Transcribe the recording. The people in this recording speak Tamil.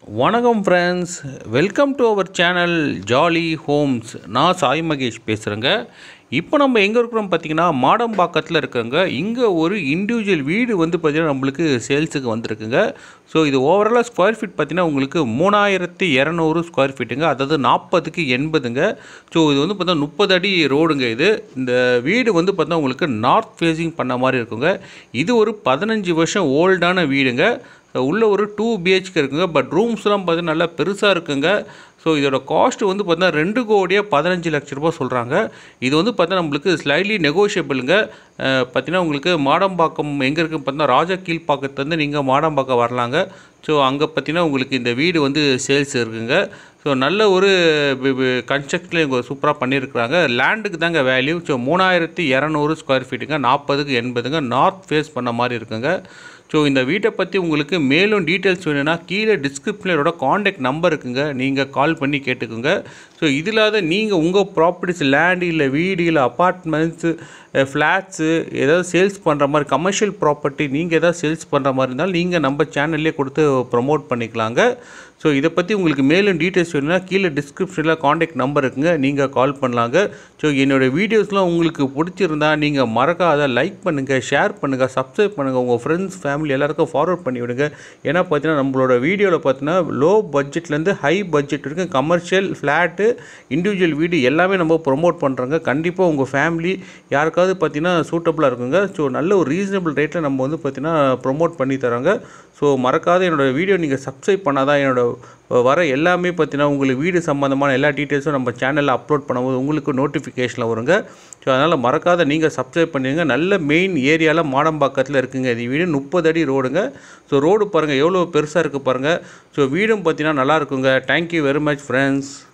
வணக்கம் friends welcome to our channel jolly homes நான் சாய் மகேஷ் பேசுகிறேங்க இப்போ நம்ம எங்கே இருக்கிறோம் பார்த்தீங்கன்னா மாடம்பாக்கத்தில் இருக்கங்க இங்கே ஒரு இண்டிவிஜுவல் வீடு வந்து பார்த்திங்கன்னா நம்மளுக்கு சேல்ஸுக்கு வந்திருக்குங்க ஸோ இது ஓவராலாக ஸ்கொயர் ஃபீட் பார்த்தீங்கன்னா உங்களுக்கு மூணாயிரத்தி இரநூறு ஸ்கொயர் ஃபீட்டுங்க அதாவது நாற்பதுக்கு எண்பதுங்க ஸோ இது வந்து பார்த்தா முப்பது அடி ரோடுங்க இது இந்த வீடு வந்து பார்த்தா உங்களுக்கு நார்த் ஃபேஸிங் பண்ண மாதிரி இருக்குங்க இது ஒரு பதினஞ்சு வருஷம் ஓல்டான வீடுங்க உள்ள ஒரு டூ பிஹெச்கே இருக்குங்க பட் ரூம்ஸ்லாம் பார்த்தீங்கன்னா நல்லா பெருசாக இருக்குங்க ஸோ இதோட காஸ்ட் வந்து பார்த்தீங்கன்னா ரெண்டு கோடியே பதினஞ்சு லட்ச ரூபா சொல்கிறாங்க இது வந்து பார்த்தா நம்மளுக்கு ஸ்லைட்லி நெகோஷியபிளுங்க பார்த்தீங்கன்னா உங்களுக்கு மாடம்பாக்கம் எங்கே இருக்குன்னு பார்த்தீங்கன்னா ராஜா கீழ்ப்பாக்கத்துலேருந்து நீங்கள் மாடம்பாக்கம் வரலாங்க ஸோ அங்கே பார்த்தீங்கன்னா உங்களுக்கு இந்த வீடு வந்து சேல்ஸ் இருக்குங்க ஸோ நல்ல ஒரு கன்ஸ்ட்ரக்ஷனில் இவங்க சூப்பராக பண்ணியிருக்கிறாங்க லேண்டுக்கு தாங்க வேல்யூ ஸோ மூணாயிரத்தி இரநூறு ஸ்கொயர் ஃபீட்டுங்க நாற்பதுக்கு எண்பதுங்க நார்த் ஃபேஸ் பண்ண மாதிரி இருக்குங்க ஸோ இந்த வீட்டை பற்றி உங்களுக்கு மேலும் டீட்டெயில்ஸ் வேணும்னா கீழே டிஸ்கிரிப்ஷனில் இதோட காண்டாக்ட் நம்பர் இருக்குங்க நீங்கள் கால் பண்ணி கேட்டுக்கோங்க ஸோ இது இல்லாத நீங்கள் உங்கள் ப்ராப்பர்ட்டிஸ் லேண்டு இல்லை வீடு இல்லை அப்பார்ட்மெண்ட்ஸு ஃப்ளாட்ஸு ஏதாவது சேல்ஸ் பண்ணுற மாதிரி கமர்ஷியல் ப்ராப்பர்ட்டி நீங்கள் ஏதாவது சேல்ஸ் பண்ணுற மாதிரி இருந்தாலும் நீங்கள் நம்ம சேனல்லே கொடுத்து ப்ரொமோட் பண்ணிக்கலாங்க ஸோ இதை பற்றி உங்களுக்கு மேலும் டீட்டெயில்ஸ் வேணும்னா கீழே டிஸ்கிரிப்ஷனில் காண்டாக்ட் நம்பர் இருக்குங்க நீங்கள் கால் பண்ணலாங்க ஸோ என்னோடய வீடியோஸ்லாம் உங்களுக்கு பிடிச்சிருந்தா நீங்கள் மறக்காத லைக் பண்ணுங்கள் ஷேர் பண்ணுங்கள் சப்ஸ்கிரைப் பண்ணுங்கள் உங்கள் ஃப்ரெண்ட்ஸ் ஃபேமிலி எல்லாருக்கும் ஃபார்வர்ட் பண்ணி விடுங்க ஏன்னா பார்த்தீங்கன்னா நம்மளோட வீடியோவில் பார்த்தீங்கன்னா லோ பட்ஜெட்லேருந்து ஹை பட்ஜெட் வரைக்கும் கமர்ஷியல் ஃப்ளாட்டு இண்டிவிஜுவல் வீடு எல்லாமே நம்ம ப்ரொமோட் பண்ணுறோங்க கண்டிப்பாக உங்கள் ஃபேமிலி யாருக்காவது பார்த்தீங்கன்னா சூட்டபுளாக இருக்குங்க ஸோ நல்ல ஒரு ரீசனபிள் ரேட்டில் நம்ம வந்து பார்த்தீங்கன்னா ப்ரொமோட் பண்ணி தரோங்க ஸோ மறக்காத என்னோடய வீடியோ நீங்கள் சப்ஸ்கிரைப் பண்ணாதான் என்னோட வர எல்லாமே பார்த்தீங்கன்னா உங்களுக்கு வீடு சம்மந்தமான எல்லா டீட்டெயில்ஸும் நம்ம சேனலில் அப்லோட் பண்ணும்போது உங்களுக்கு நோட்டிஃபிகேஷனில் வருங்க ஸோ அதனால் மறக்காத நீங்கள் சப்ஸ்கிரைப் பண்ணிடுங்க நல்ல மெயின் ஏரியாவில் மாடம்பாக்கத்தில் இருக்குங்க இது வீடு முப்பது அடி ரோடுங்க ஸோ ரோடு பாருங்கள் எவ்வளோ பெருசாக இருக்குது பாருங்கள் ஸோ வீடும் பார்த்தீங்கன்னா நல்லா இருக்குங்க தேங்க்யூ வெரி மச் ஃப்ரெண்ட்ஸ்